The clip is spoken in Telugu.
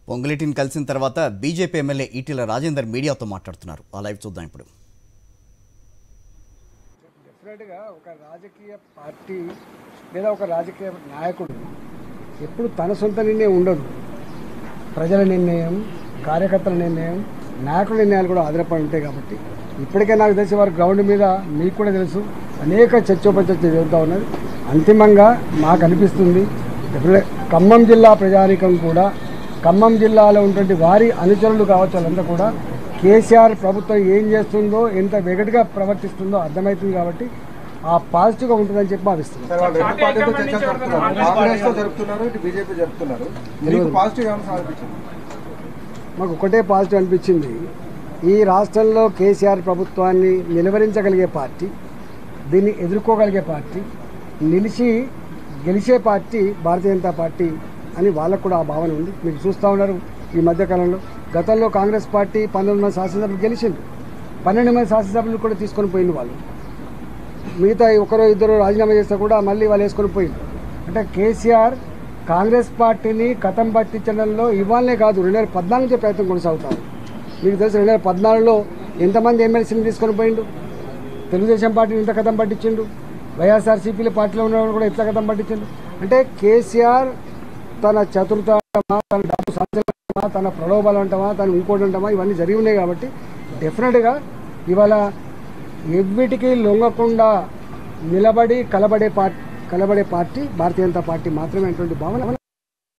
పొంగులేటిని కలిసిన తర్వాత బీజేపీ ఎమ్మెల్యే ఈటెల రాజేందర్ మీడియాతో మాట్లాడుతున్నారు ఆ లైవ్ చూద్దాం ఇప్పుడు డెఫినెట్గా ఒక రాజకీయ పార్టీ లేదా ఒక రాజకీయ నాయకుడు ఎప్పుడు తన సొంత నిర్ణయం ఉండదు ప్రజల నిర్ణయం కార్యకర్తల నిర్ణయం నాయకుల నిర్ణయాలు కూడా ఆధారపడి ఉంటాయి కాబట్టి ఇప్పటికే నాకు తెలిసి వారి గ్రౌండ్ మీద మీకు కూడా తెలుసు అనేక చర్చోపచర్చ జరుగుతూ ఉన్నది అంతిమంగా మాకు అనిపిస్తుంది డెఫినెట్ ఖమ్మం జిల్లా ప్రజానికం కూడా ఖమ్మం జిల్లాలో ఉన్నటువంటి వారి అనుచరులు కావచ్చు వాళ్ళంతా కూడా కేసీఆర్ ప్రభుత్వం ఏం చేస్తుందో ఎంత వెగటిగా ప్రవర్తిస్తుందో అర్థమవుతుంది కాబట్టి ఆ పాజిటివ్గా ఉంటుందని చెప్పి భావిస్తున్నాం సార్ వాళ్ళు రెండు పార్టీలతో చర్చ జరుపుతున్నారు కాంగ్రెస్ తో జరుపుతున్నారు ఇటు బీజేపీ జరుపుతున్నారు మీకు పాజిటివ్ ఏమైనా అనిపించింది మాకు ఒకటే పాజిటివ్ అనిపించింది ఈ రాష్ట్రంలో కేసీఆర్ ప్రభుత్వాన్ని నిలువరించగలిగే పార్టీ దీన్ని ఎదుర్కోగలిగే పార్టీ నిలిచి గెలిచే పార్టీ భారతీయ జనతా పార్టీ అని వాళ్ళకు కూడా ఆ భావన ఉంది మీరు చూస్తూ ఉన్నారు ఈ మధ్యకాలంలో గతంలో కాంగ్రెస్ పార్టీ పంతొమ్మిది మంది శాసనసభ్యులు గెలిచింది పన్నెండు మంది శాసనసభ్యులు కూడా తీసుకొని పోయింది వాళ్ళు మిగతా ఒకరో ఇద్దరు రాజీనామా చేస్తే కూడా మళ్ళీ వాళ్ళు వేసుకొని పోయింది అంటే కేసీఆర్ కాంగ్రెస్ పార్టీని కథం పట్టించడంలో ఇవాళనే కాదు రెండు వేల పద్నాలుగు నుంచే ప్రయత్నం కొనసాగుతారు మీకు తెలుసు రెండు వేల పద్నాలుగులో ఎంతమంది ఎమ్మెల్సీని తీసుకొని పోయిండు తెలుగుదేశం పార్టీని ఎంత కథం పట్టించిండు వైఎస్ఆర్సీపీల పార్టీలో ఉన్నవాడు కూడా ఎట్లా కథం పట్టించిండు అంటే కేసీఆర్ తన చతురత అంటామా, తన డబ్బు సంచలనమా తన ప్రలోభాలు అంటామా తను ఇంకోటి అంటామా ఇవన్నీ జరిగి ఉన్నాయి కాబట్టి డెఫినెట్గా ఇవాళ ఎవ్విటికి లొంగకుండా నిలబడి కలబడే పార్టీ కలబడే పార్టీ భారతీయ జనతా పార్టీ మాత్రమే అటువంటి భావన